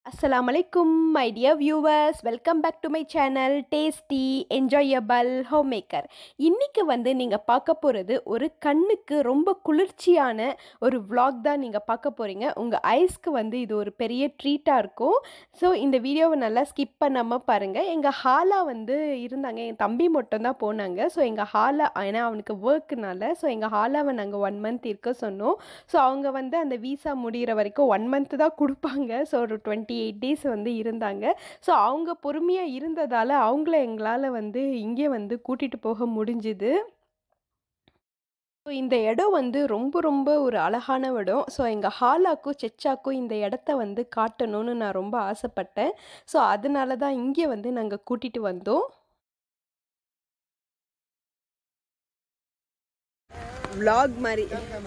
அஸ்ஸலாமு அலைக்கும் my dear viewers welcome back to my channel tasty enjoyable home maker இன்றைக்கி வந்து நீங்கள் பார்க்க போகிறது ஒரு கண்ணுக்கு ரொம்ப குளிர்ச்சியான ஒரு vlog தான் நீங்கள் பார்க்க போகிறீங்க உங்கள் ஐஸ்க்கு வந்து இது ஒரு பெரிய ட்ரீட்டாக இருக்கும் ஸோ இந்த வீடியோவை நல்லா ஸ்கிப் பண்ணாமல் பாருங்கள் எங்கள் ஹாலா வந்து இருந்தாங்க என் தம்பி மட்டும் தான் போனாங்க ஸோ எங்கள் ஹாலா ஏன்னா அவனுக்கு ஒர்க்குனால ஸோ எங்கள் ஹாலாவை நாங்கள் ஒன் மந்த் இருக்க சொன்னோம் ஸோ அவங்க வந்து அந்த வீசா முடிகிற வரைக்கும் ஒன் மந்த் தான் கொடுப்பாங்க ஸோ ஒரு டுவெண்ட்டி எயிட் டேஸ் வந்து இருந்தாங்க ஸோ அவங்க பொறுமையாக இருந்ததால் அவங்கள எங்களால் வந்து இங்கே வந்து கூட்டிகிட்டு போக முடிஞ்சுது ஸோ இந்த இடம் வந்து ரொம்ப ரொம்ப ஒரு அழகான இடம் ஸோ எங்கள் ஹாலாக்கும் செச்சாக்கும் இந்த இடத்த வந்து காட்டணும்னு நான் ரொம்ப ஆசைப்பட்டேன் ஸோ அதனால தான் இங்கே வந்து நாங்கள் கூட்டிகிட்டு வந்தோம் vlog மாதிரி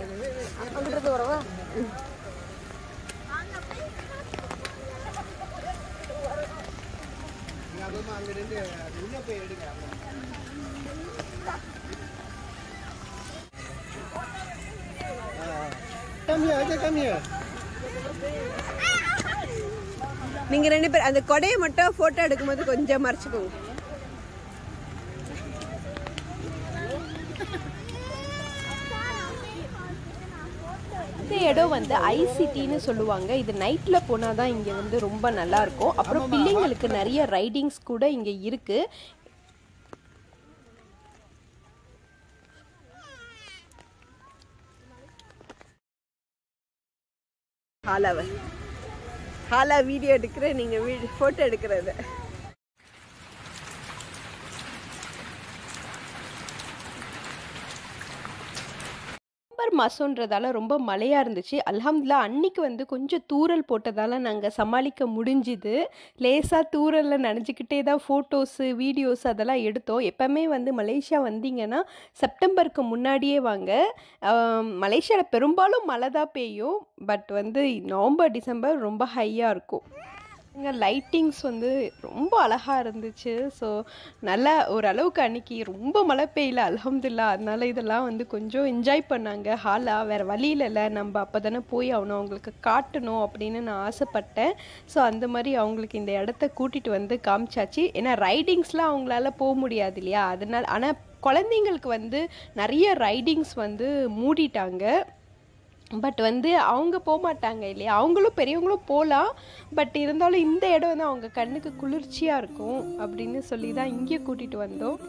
Come here, Ajay, come here. நீங்கள் ரெண்டு பேர் அந்த கொடையை மட்டும் ஃபோட்டோ எடுக்கும்போது கொஞ்சம் மறைச்சிக்கோங்க இந்த இடம் வந்து ஐசிடின்னு சொல்லுவாங்க இது நைட்டில் போனால் தான் இங்கே வந்து ரொம்ப நல்லா இருக்கும் அப்புறம் பிள்ளைங்களுக்கு நிறைய ரைடிங்ஸ் கூட இங்கே இருக்குது ஹாலாவை ஹாலா வீடியோ எடுக்கிற நீங்கள் வீ ஃபோட்டோ எடுக்கிறது நவம்பர் மாதன்றதால ரொம்ப மழையாக இருந்துச்சு அல்ஹம்துல்லா அன்னைக்கு வந்து கொஞ்சம் தூறல் போட்டதால் நாங்கள் சமாளிக்க முடிஞ்சுது லேசாக தூறலில் நனைஞ்சிக்கிட்டே தான் ஃபோட்டோஸு வீடியோஸ் அதெல்லாம் எடுத்தோம் எப்போவுமே வந்து மலேசியா வந்தீங்கன்னா செப்டம்பருக்கு முன்னாடியே வாங்க மலேசியாவில் பெரும்பாலும் மழை தான் பெய்யும் பட் வந்து நவம்பர் டிசம்பர் ரொம்ப ஹையாக இருக்கும் இங்கே லைட்டிங்ஸ் வந்து ரொம்ப அழகாக இருந்துச்சு ஸோ நல்லா ஓரளவுக்கு அன்னைக்கு ரொம்ப மழை பெய்யல அலமதுல்லா அதனால இதெல்லாம் வந்து கொஞ்சம் என்ஜாய் பண்ணாங்க ஹாலாக வேறு வழியில் இல்லை நம்ம அப்போ தானே போய் ஆகணும் அவங்களுக்கு காட்டணும் அப்படின்னு நான் ஆசைப்பட்டேன் ஸோ அந்த மாதிரி அவங்களுக்கு இந்த இடத்த கூட்டிகிட்டு வந்து காமிச்சாச்சு ஏன்னா ரைடிங்ஸ்லாம் அவங்களால போக முடியாது இல்லையா அதனால் ஆனால் குழந்தைங்களுக்கு வந்து நிறைய ரைடிங்ஸ் வந்து மூடிட்டாங்க பட் வந்து அவங்க போக மாட்டாங்க இல்லையா அவங்களும் பெரியவங்களும் போகலாம் பட் இருந்தாலும் இந்த இடம் வந்து அவங்க கண்ணுக்கு குளிர்ச்சியாக இருக்கும் அப்படின்னு சொல்லி தான் இங்கே கூட்டிகிட்டு வந்தோம்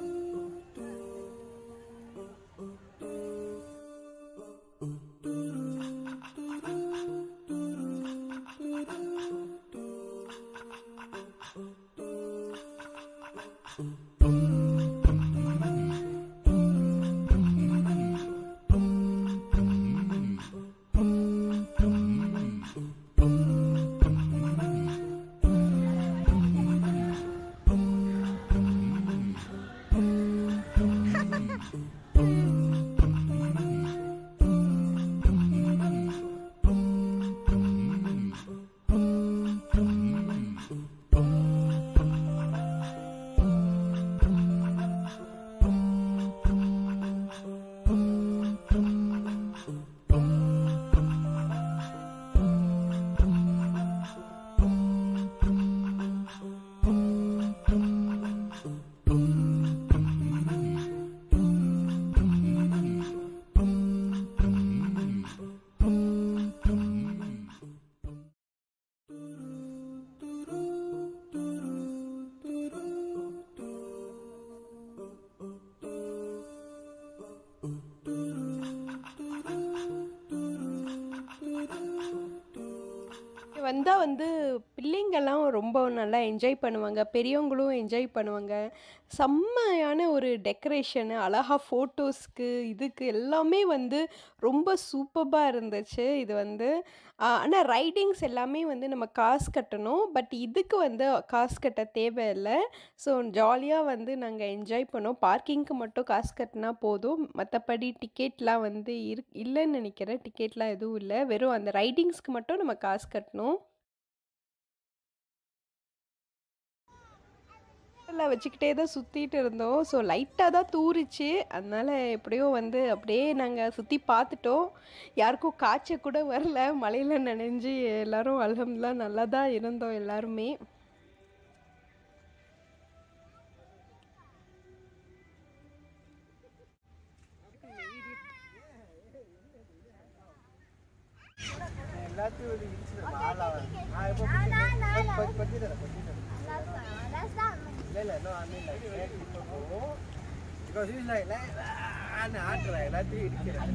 வந்தால் வந்து பிள்ளைங்கள்லாம் ரொம்ப நல்லா என்ஜாய் பண்ணுவாங்க பெரியவங்களும் என்ஜாய் பண்ணுவாங்க செம்மையான ஒரு டெக்கரேஷனு அழகாக ஃபோட்டோஸ்க்கு இதுக்கு எல்லாமே வந்து ரொம்ப சூப்பராக இருந்துச்சு இது வந்து ஆனால் ரைடிங்ஸ் எல்லாமே வந்து நம்ம காசு கட்டணும் பட் இதுக்கு வந்து காசு கட்ட தேவையில்லை ஸோ ஜாலியாக வந்து நாங்கள் என்ஜாய் பண்ணோம் பார்க்கிங்க்கு மட்டும் காசு கட்டினா போதும் மற்றபடி டிக்கெட்லாம் வந்து இரு இல்லைன்னு நினைக்கிறேன் டிக்கெட்லாம் எதுவும் இல்லை வெறும் அந்த ரைடிங்ஸ்க்கு மட்டும் நம்ம காசு கட்டணும் கேமராவில் வச்சுக்கிட்டே தான் சுற்றிட்டு இருந்தோம் ஸோ லைட்டாக தான் தூரிச்சு அதனால் எப்படியோ வந்து அப்படியே நாங்கள் சுற்றி பார்த்துட்டோம் யாருக்கும் காய்ச்சல் கூட வரல மழையில் நனைஞ்சு எல்லாரும் அல்ஹம்துலில்லாஹ் நல்லா தான் இருந்தோம் எல்லாருமே எல்லாத்தையும் ஒரு இடிச்சு ஆளா நான் எப்போ பத்தி பத்தி தரேன் பத்தி தரேன் இல்லை இல்லை இன்னும் ஆன் இல்லை இப்போ போகும் பிகாஸ் இஸ் லைக் நான் ஆட்டுறேன் எல்லாத்தையும் இடிக்கிறேன்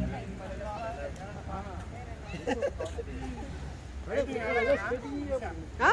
ஆ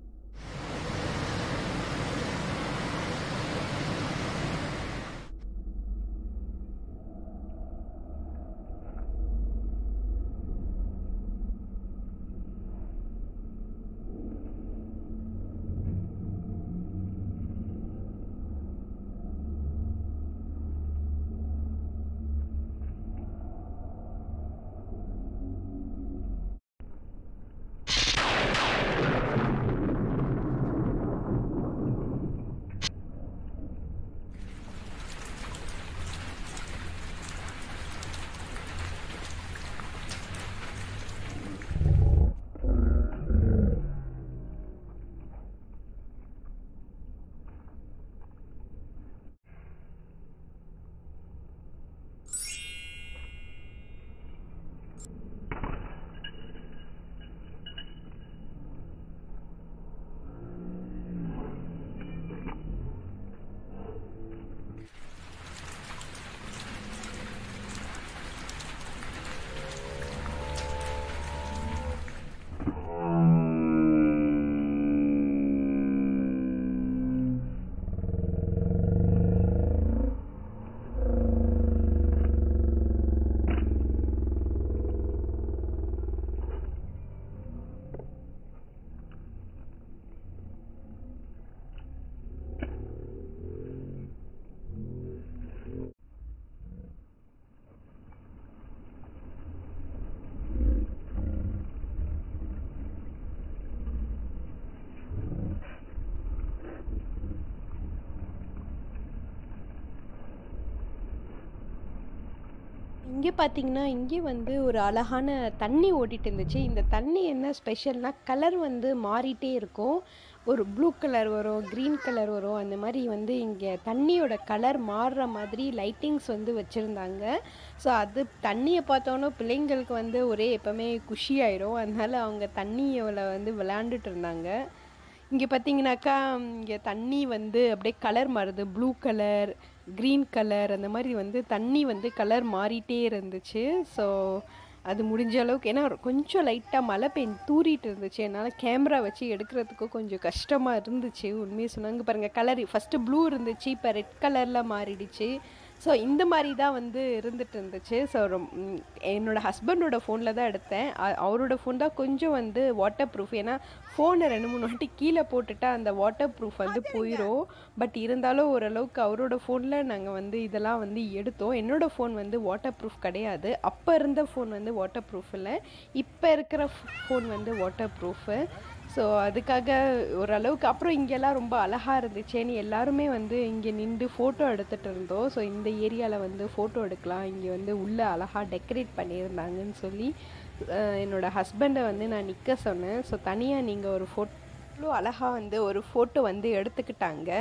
இங்கே பார்த்தீங்கன்னா இங்கே வந்து ஒரு அழகான தண்ணி ஓடிட்டு இருந்துச்சு இந்த தண்ணி என்ன ஸ்பெஷல்னா கலர் வந்து மாறிட்டே இருக்கும் ஒரு ப்ளூ கலர் வரும் க்ரீன் கலர் வரும் அந்த மாதிரி வந்து இங்கே தண்ணியோட கலர் மாறுற மாதிரி லைட்டிங்ஸ் வந்து வச்சுருந்தாங்க ஸோ அது தண்ணியை பார்த்தோன்னே பிள்ளைங்களுக்கு வந்து ஒரே எப்போவுமே குஷி ஆயிரும் அதனால அவங்க தண்ணியில் வந்து விளையாண்டுட்டு இருந்தாங்க இங்கே பார்த்தீங்கன்னாக்கா இங்கே தண்ணி வந்து அப்படியே கலர் மாறுது ப்ளூ கலர் க்ரீன் கலர் அந்த மாதிரி வந்து தண்ணி வந்து கலர் மாறிட்டே இருந்துச்சு ஸோ அது முடிஞ்ச அளவுக்கு ஏன்னா கொஞ்சம் லைட்டாக மழை பெய் தூறிட்டு இருந்துச்சு என்னால் கேமரா வச்சு எடுக்கிறதுக்கு கொஞ்சம் கஷ்டமாக இருந்துச்சு உண்மையை சொன்னாங்க பாருங்கள் கலர் ஃபஸ்ட்டு ப்ளூ இருந்துச்சு இப்போ ரெட் கலரில் மாறிடுச்சு ஸோ இந்த மாதிரி தான் வந்து இருந்துட்டு இருந்துச்சு ஸோ என்னோடய ஹஸ்பண்டோட ஃபோனில் தான் எடுத்தேன் அ- அவரோட ஃபோன் தான் கொஞ்சம் வந்து வாட்டர் ப்ரூஃப் ஏன்னா ஃபோனை ரெண்டு மூணு வாட்டி கீழே போட்டுட்டா அந்த வாட்டர் ப்ரூஃப் வந்து போயிடும் பட் இருந்தாலும் ஓரளவுக்கு அவரோட ஃபோனில் நாங்கள் வந்து இதெல்லாம் வந்து எடுத்தோம் என்னோடய ஃபோன் வந்து வாட்டர் ப்ரூஃப் கிடையாது அப்போ இருந்த ஃபோன் வந்து வாட்டர் ப்ரூஃப் இல்லை இப்போ இருக்கிற ஃபோன் வந்து வாட்டர் ப்ரூஃபு ஸோ அதுக்காக ஓரளவுக்கு அப்புறம் இங்கெல்லாம் ரொம்ப அழகாக இருந்துச்சேன்னு எல்லாருமே வந்து இங்கே நின்று ஃபோட்டோ எடுத்துகிட்டு இருந்தோம் ஸோ இந்த ஏரியாவில் வந்து ஃபோட்டோ எடுக்கலாம் இங்கே வந்து உள்ளே அழகாக டெக்கரேட் பண்ணியிருந்தாங்கன்னு சொல்லி அஹ், என்னோட ஹஸ்பண்டை வந்து நான் நிற்க சொன்னேன் ஸோ தனியாக நீங்கள் ஒரு ஃபோட்டோ அழகாக வந்து ஒரு ஃபோட்டோ வந்து எடுத்துக்கிட்டாங்க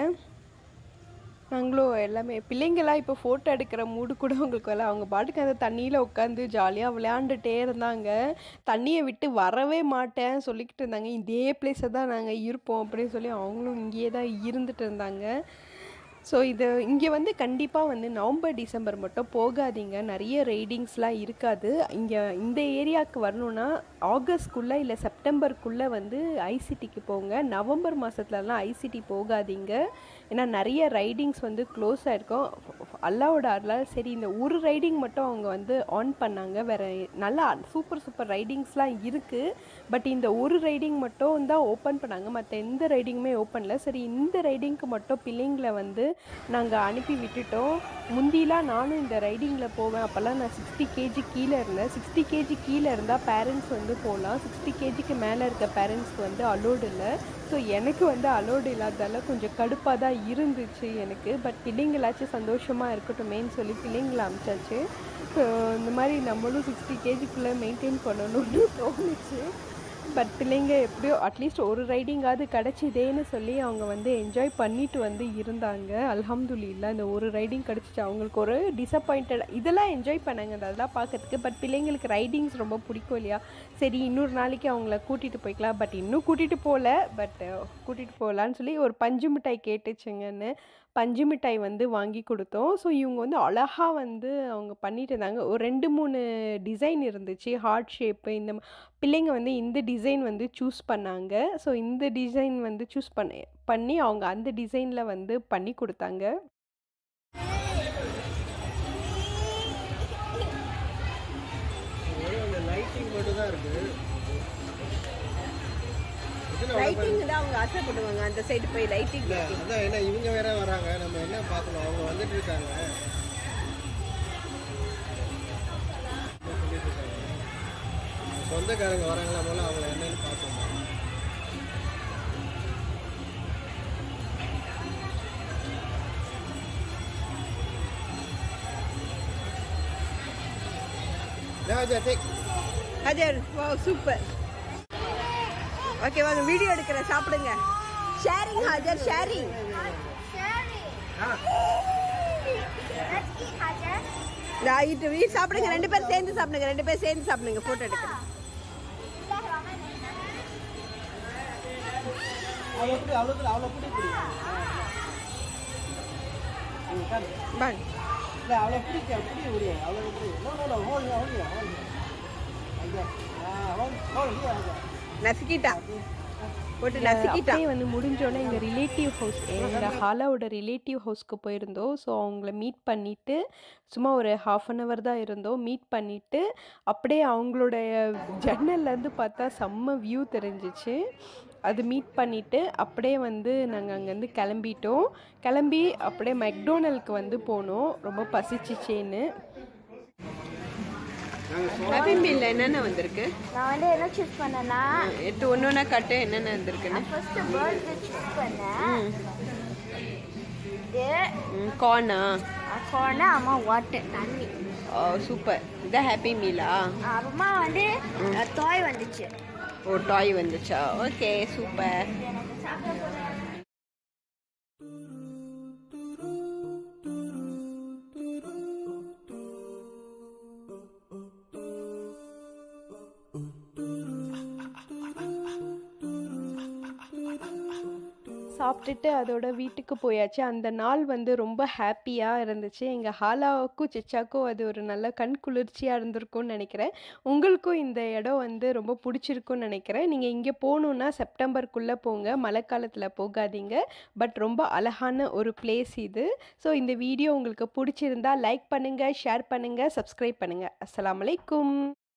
நாங்களும் எல்லாமே பிள்ளைங்களாம் இப்போ ஃபோட்டோ எடுக்கிற மூடு கூட உங்களுக்கு வரல அவங்க பாட்டுக்கு அந்த தண்ணியில் உட்காந்து ஜாலியாக விளையாண்டுட்டே இருந்தாங்க தண்ணியை விட்டு வரவே மாட்டேன் சொல்லிக்கிட்டு இருந்தாங்க இதே பிளேஸை தான் நாங்கள் இருப்போம் அப்படின்னு சொல்லி அவங்களும் இங்கேயே தான் இருந்துட்டு இருந்தாங்க ஸோ இது இங்கே வந்து கண்டிப்பாக வந்து நவம்பர் டிசம்பர் மட்டும் போகாதீங்க நிறைய ரைடிங்ஸ்லாம் இருக்காது இங்கே இந்த ஏரியாவுக்கு வரணுன்னா ஆகஸ்ட்குள்ளே இல்லை செப்டம்பருக்குள்ளே வந்து ஐசிடிக்கு போங்க நவம்பர் மாதத்துலலாம் ஐசிடி போகாதீங்க ஏன்னா நிறைய ரைடிங்ஸ் வந்து க்ளோஸ் ஆகிருக்கும் அல்லாவோட அருளால் சரி இந்த ஒரு ரைடிங் மட்டும் அவங்க வந்து ஆன் பண்ணாங்க வேறு நல்லா சூப்பர் சூப்பர் ரைடிங்ஸ்லாம் இருக்குது பட் இந்த ஒரு ரைடிங் மட்டும் தான் ஓப்பன் பண்ணாங்க மற்ற எந்த ரைடிங்குமே ஓப்பனில் சரி இந்த ரைடிங்க்கு மட்டும் பிள்ளைங்களை வந்து நாங்கள் அனுப்பி விட்டுட்டோம் முந்திலாம் நானும் இந்த ரைடிங்கில் போவேன் அப்போல்லாம் நான் சிக்ஸ்டி கேஜி கீழே இருந்தேன் சிக்ஸ்டி கேஜி கீழே இருந்தால் பேரண்ட்ஸ் வந்து போகலாம் சிக்ஸ்டி கேஜிக்கு மேலே இருக்க பேரண்ட்ஸ்க்கு வந்து அலோடு இல்லை ஸோ எனக்கு வந்து அலோடு இல்லாததால கொஞ்சம் கடுப்பாக தான் இருந்துச்சு எனக்கு பட் பிள்ளைங்களாச்சும் சந்தோஷமாக இருக்கட்டுமேன்னு சொல்லி பிள்ளைங்களை அமிச்சாச்சு ஸோ இந்த மாதிரி நம்மளும் சிக்ஸ்டி கேஜிக்குள்ளே மெயின்டைன் பண்ணணும்னு தோணுச்சு பட் பிள்ளைங்க எப்படியோ அட்லீஸ்ட் ஒரு ரைடிங்காவது கிடச்சிதேன்னு சொல்லி அவங்க வந்து என்ஜாய் பண்ணிட்டு வந்து இருந்தாங்க அல்ஹம்துலில்லா இந்த ஒரு ரைடிங் கிடச்சிச்சு அவங்களுக்கு ஒரு டிசப்பாயிண்டட் இதெல்லாம் என்ஜாய் பண்ணாங்க இந்த அதெல்லாம் பார்க்கறதுக்கு பட் பிள்ளைங்களுக்கு ரைடிங்ஸ் ரொம்ப பிடிக்கும் இல்லையா சரி இன்னொரு நாளைக்கு அவங்கள கூட்டிகிட்டு போய்க்கலாம் பட் இன்னும் கூட்டிகிட்டு போகல பட் கூட்டிகிட்டு போகலான்னு சொல்லி ஒரு பஞ்சு மிட்டாய் கேட்டுச்சுங்கன்னு பஞ்சு மிட்டாய் வந்து வாங்கி கொடுத்தோம் ஸோ இவங்க வந்து அழகாக வந்து அவங்க பண்ணிட்டு இருந்தாங்க ஒரு ரெண்டு மூணு டிசைன் இருந்துச்சு ஹார்ட் ஷேப்பு இந்த ம- பிள்ளைங்க வந்து இந்த டிசைன் வந்து சூஸ் பண்ணாங்க ஸோ இந்த டிசைன் வந்து சூஸ் பண்ணி பண்ணி அவங்க அந்த டிசைனில் வந்து பண்ணி கொடுத்தாங்க வெறும் அந்த லைட்டிங் மட்டும் தான் இருக்கு இதுல அவ்வளவு லைட்டிங் தான் அவங்க ஆசைப்படுவாங்க அந்த சைடு போய் லைட்டிங் இல்ல, அதான் என்ன இவங்க வேற வராங்க நம்ம என்ன பார்க்கணும் அவங்க வந்துட்டு இருக்காங்க என்ன சொல்லிட்டு இருக்காங்க சொந்தக்காரங்க வராங்களா போல அவங்கள என்னன்னு பார்க்கணும் ராஜா டேக் ஹஜர் வா சூப்பர் ஓகே வாங்க வீடியோ எடுக்கிறேன் சாப்பிடுங்க ஷேரிங் ஹஜர் ஷேரிங் இது வீ சாப்பிடுங்க ரெண்டு பேரும் சேர்ந்து சாப்பிடுங்க ரெண்டு பேரும் சேர்ந்து சாப்பிடுங்க ஃபோட்டோ எடுக்கிறேன் அவ்வளோ எப்படி அவ்வளோ அவ்வளோ பிடி பிடி பாங்க இல்ல அவ்வளோ பிடிக்க பிடி முடிய அவ்வளோ பிடி no no no hold hold hold ஐயா ஆ ஹோல்ட் ஹோல்ட் ஐயா நசுக்கிட்டா போட்டு நசுக்கிட்டா அப்படியே வந்து முடிஞ்சோடனே எங்கள் ரிலேட்டிவ் ஹவுஸ் எங்கள் ஹாலாவோட ரிலேட்டிவ் ஹவுஸ்க்கு போயிருந்தோம் ஸோ அவங்கள மீட் பண்ணிவிட்டு சும்மா ஒரு ஹாஃப் அன் ஹவர் தான் இருந்தோம் மீட் பண்ணிவிட்டு அப்படியே அவங்களுடைய ஜன்னல்லேருந்து பார்த்தா செம்ம வியூ தெரிஞ்சிச்சு அது மீட் பண்ணிவிட்டு அப்படியே வந்து நாங்கள் அங்கேருந்து கிளம்பிட்டோம் கிளம்பி அப்படியே மெக்டோனலுக்கு வந்து போனோம் ரொம்ப பசிச்சிச்சேன்னு ஹாப்பி மீல் என்னென்ன வந்திருக்கு நான் வந்து என்ன சூஸ் பண்ணேன்னா எட்டு ஒன்று ஒன்றா காட்டு என்னென்ன வந்திருக்குன்னு ஃபர்ஸ்ட் பேர்ட்ஸ் சூஸ் பண்ணேன் இது கார்னா அக்கௌண்ட் அம்மா வாட்டர் தண்ணி ஓ சூப்பர் இதான் ஹாப்பி மீலா அப்புறமா வந்து தாய் வந்துச்சு ஓ டாய் வந்துச்சா ஓகே சூப்பர் எனக்கு சாப்பிட போறேன் சாப்பிட்டுட்டு அதோட வீட்டுக்கு போயாச்சு அந்த நாள் வந்து ரொம்ப ஹாப்பியாக இருந்துச்சு எங்கள் ஹாலாவுக்கும் சிச்சாக்கும் அது ஒரு நல்ல கண் குளிர்ச்சியாக இருந்திருக்கும்னு நினைக்கிறேன் உங்களுக்கும் இந்த இடம் வந்து ரொம்ப பிடிச்சிருக்கும்னு நினைக்கிறேன் நீங்கள் இங்கே போகணுன்னா செப்டம்பருக்குள்ளே போங்க மழை காலத்தில் போகாதீங்க பட் ரொம்ப அழகான ஒரு பிளேஸ் இது ஸோ இந்த வீடியோ உங்களுக்கு பிடிச்சிருந்தா லைக் பண்ணுங்கள் ஷேர் பண்ணுங்கள் சப்ஸ்கிரைப் பண்ணுங்கள் அஸ்ஸலாமு அலைக்கும்